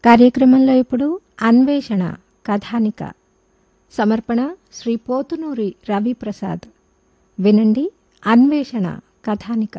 కార్యక్రమంలో ఇప్పుడు అన్వేషణ కథానిక సమర్పణ శ్రీ పోతునూరి రవిప్రసాద్ వినండి అన్వేషణ కథానిక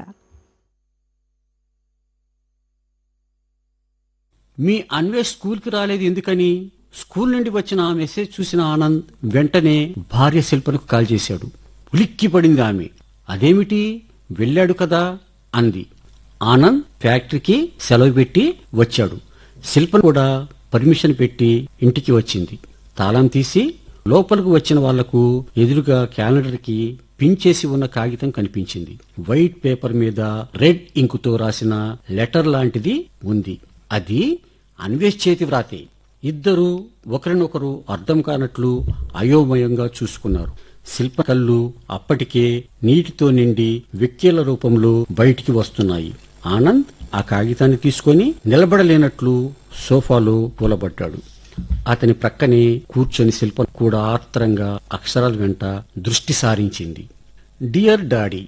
మీ అన్వేష్ స్కూల్కి రాలేదు ఎందుకని స్కూల్ నుండి వచ్చిన ఆ మెసేజ్ చూసిన ఆనంద్ వెంటనే భార్య శిల్పనకు కాల్ చేశాడు ఉలిక్కి పడింది ఆమె అదేమిటి వెళ్ళాడు కదా అంది ఆనంద్ ఫ్యాక్టరీకి సెలవు పెట్టి వచ్చాడు శిల్ప కూడా పర్మిషన్ పెట్టి ఇంటికి వచ్చింది తాళం తీసి లోపలికి వచ్చిన వాళ్లకు ఎదురుగా క్యాలెండర్ కి పిన్ చేసి ఉన్న కాగితం కనిపించింది వైట్ పేపర్ మీద రెడ్ ఇంకుతో రాసిన లెటర్ లాంటిది ఉంది అది అన్వేష్ చేతి వ్రాతే ఇద్దరు ఒకరినొకరు అర్థం కానట్లు అయోమయంగా చూసుకున్నారు శిల్ప కళ్ళు అప్పటికే నీటితో నిండి విక్కేల రూపంలో బయటికి వస్తున్నాయి ఆనంద్ ఆ కాగితాన్ని తీసుకొని నిలబడలేనట్లు సోఫాలో కూలబడ్డాడు అతని ప్రక్కనే కూర్చొని శిల్ప కూడా ఆత్రంగా అక్షరాల వెంట దృష్టి సారించింది డియర్ డాడీ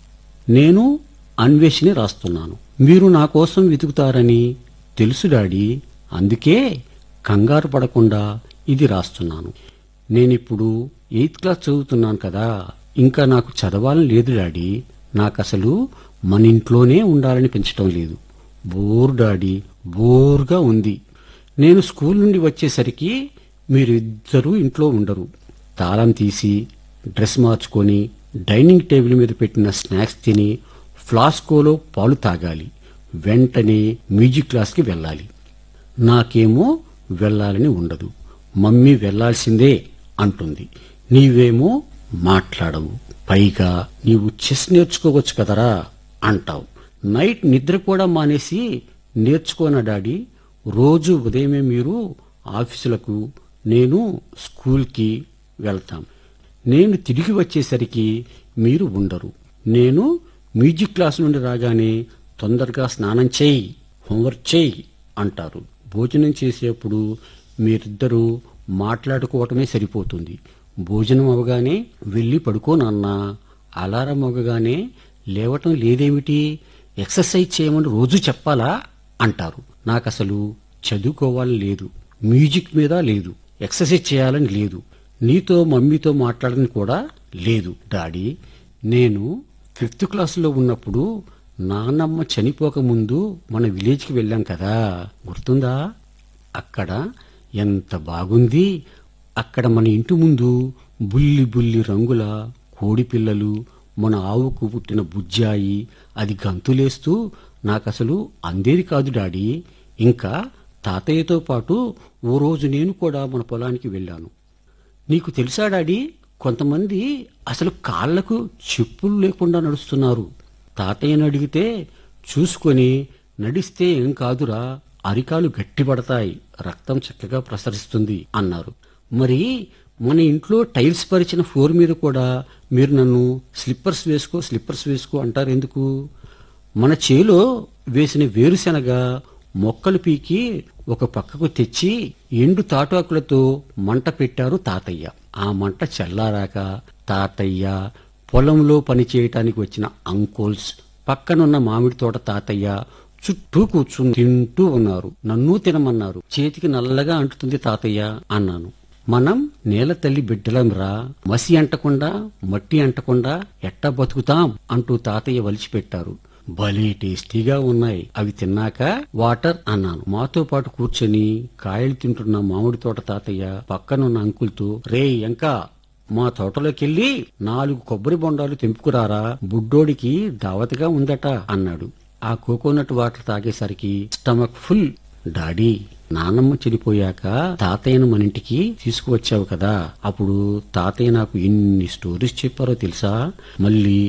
నేను అన్వేషిని రాస్తున్నాను మీరు నా కోసం వెతుకుతారని తెలుసు డాడీ అందుకే కంగారు పడకుండా ఇది రాస్తున్నాను నేనిప్పుడు ఎయిత్ క్లాస్ చదువుతున్నాను కదా ఇంకా నాకు చదవాలని లేదు డాడీ నాకసలు మన ఇంట్లోనే ఉండాలని పెంచటం లేదు బోర్ డాడీ బోర్గా ఉంది నేను స్కూల్ నుండి వచ్చేసరికి మీరిద్దరూ ఇంట్లో ఉండరు తాళం తీసి డ్రెస్ మార్చుకొని డైనింగ్ టేబుల్ మీద పెట్టిన స్నాక్స్ తిని ఫ్లాస్కోలో పాలు తాగాలి వెంటనే మ్యూజిక్ క్లాస్కి వెళ్ళాలి నాకేమో వెళ్ళాలని ఉండదు మమ్మీ వెళ్ళాల్సిందే అంటుంది నీవేమో మాట్లాడవు పైగా నీవు చెస్ నేర్చుకోవచ్చు కదరా అంటావు నైట్ నిద్ర కూడా మానేసి నేర్చుకోనా డాడీ రోజు ఉదయమే మీరు ఆఫీసులకు నేను స్కూల్కి వెళ్తాం నేను తిరిగి వచ్చేసరికి మీరు ఉండరు నేను మ్యూజిక్ క్లాస్ నుండి రాగానే తొందరగా స్నానం చేయి హోంవర్క్ చేయి అంటారు భోజనం చేసేప్పుడు మీరిద్దరూ మాట్లాడుకోవటమే సరిపోతుంది భోజనం అవగానే వెళ్ళి పడుకో నాన్న అలారం అవగానే లేవటం లేదేమిటి ఎక్సర్సైజ్ చేయమని రోజు చెప్పాలా అంటారు నాకసలు చదువుకోవాలని లేదు మ్యూజిక్ మీద లేదు ఎక్సర్సైజ్ చేయాలని లేదు నీతో మమ్మీతో మాట్లాడని కూడా లేదు డాడీ నేను ఫిఫ్త్ క్లాసులో ఉన్నప్పుడు నాన్నమ్మ చనిపోకముందు మన విలేజ్కి వెళ్ళాం కదా గుర్తుందా అక్కడ ఎంత బాగుంది అక్కడ మన ఇంటి ముందు బుల్లి బుల్లి రంగుల కోడి పిల్లలు మన ఆవుకు పుట్టిన బుజ్జాయి అది గంతులేస్తూ నాకసలు అందేది కాదు డాడీ ఇంకా తాతయ్యతో పాటు ఓ రోజు నేను కూడా మన పొలానికి వెళ్ళాను నీకు తెలుసా డాడీ కొంతమంది అసలు కాళ్లకు చెప్పులు లేకుండా నడుస్తున్నారు తాతయ్యని అడిగితే చూసుకొని నడిస్తే ఏం కాదురా అరికాలు గట్టిపడతాయి రక్తం చక్కగా ప్రసరిస్తుంది అన్నారు మరి మన ఇంట్లో టైల్స్ పరిచిన ఫ్లోర్ మీద కూడా మీరు నన్ను స్లిప్పర్స్ వేసుకో స్లిప్పర్స్ వేసుకో అంటారు ఎందుకు మన చేలో వేసిన వేరుశెనగ మొక్కలు పీకి ఒక పక్కకు తెచ్చి ఎండు తాటాకులతో మంట పెట్టారు తాతయ్య ఆ మంట చల్లారాక తాతయ్య పొలంలో పనిచేయటానికి వచ్చిన అంకుల్స్ పక్కనున్న మామిడి తోట తాతయ్య చుట్టూ కూర్చుని తింటూ ఉన్నారు నన్ను తినమన్నారు చేతికి నల్లగా అంటుతుంది తాతయ్య అన్నాను మనం నేల తల్లి బిడ్డలంరా మసి అంటకుండా మట్టి అంటకుండా ఎట్టా బతుకుతాం అంటూ తాతయ్య వలిచిపెట్టారు భలే టేస్టీగా ఉన్నాయి అవి తిన్నాక వాటర్ అన్నాను మాతో పాటు కూర్చొని కాయలు తింటున్న మామిడి తోట తాతయ్య పక్కనున్న అంకుల్తో రే ఇంకా మా తోటలోకెళ్ళి నాలుగు కొబ్బరి బొండాలు తెంపుకురారా బుడ్డోడికి దావతగా ఉందట అన్నాడు ఆ కోకోనట్ వాటర్ తాగేసరికి స్టమక్ ఫుల్ డాడీ నానమ్మ చనిపోయాక తాతయ్యను మన ఇంటికి తీసుకువచ్చావు కదా అప్పుడు తాతయ్య నాకు ఎన్ని స్టోరీస్ చెప్పారో తెలుసా మళ్ళీ